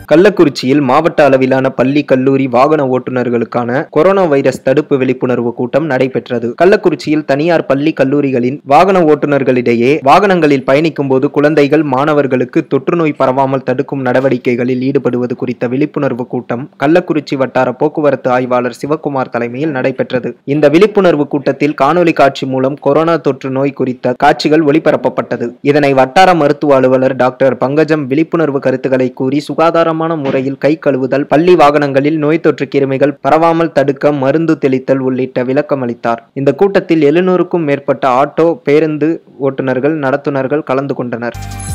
கள்ளக்குறிச்சியில் மாவட்ட அளவிலான பள்ளி கல்லூரி வாகன ஓட்டுநர்களுக்கான கொரோனா வைரஸ் தடுப்பு விழிப்புணர்வு கூட்டம் நடைபெற்றது கள்ளக்குறிச்சியில் தனியார் பள்ளி கல்லூரிகளின் வாகன ஓட்டுநர்களிடையே வாகனங்களில் பயணிக்கும் போது குழந்தைகள் மாணவர்களுக்கு தொற்றுநோய் பரவாமல் தடுக்கும் நடவடிக்கைகளில் ஈடுபடுவது குறித்த விழிப்புணர்வு கூட்டம் கள்ளக்குறிச்சி வட்டார போக்குவரத்து ஆய்வாளர் சிவக்குமார் தலைமையில் நடைபெற்றது இந்த விழிப்புணர்வு கூட்டத்தில் காணொலி காட்சி மூலம் கொரோனா தொற்று நோய் குறித்த காட்சிகள் ஒளிபரப்பப்பட்டது இதனை வட்டார மருத்துவ அலுவலர் டாக்டர் பங்கஜம் விழிப்புணர்வு கருத்துக்களை கூறி சுகாதாரமான முறையில் கை கழுவுதல் பள்ளி வாகனங்களில் நோய் தொற்று கிருமிகள் பரவாமல் தடுக்க மருந்து தெளித்தல் உள்ளிட்ட விளக்கம் அளித்தார் இந்த கூட்டத்தில் எழுநூறுக்கும் மேற்பட்ட ஆட்டோ பேருந்து ஓட்டுநர்கள் நடத்துனர்கள் கலந்து கொண்டனர்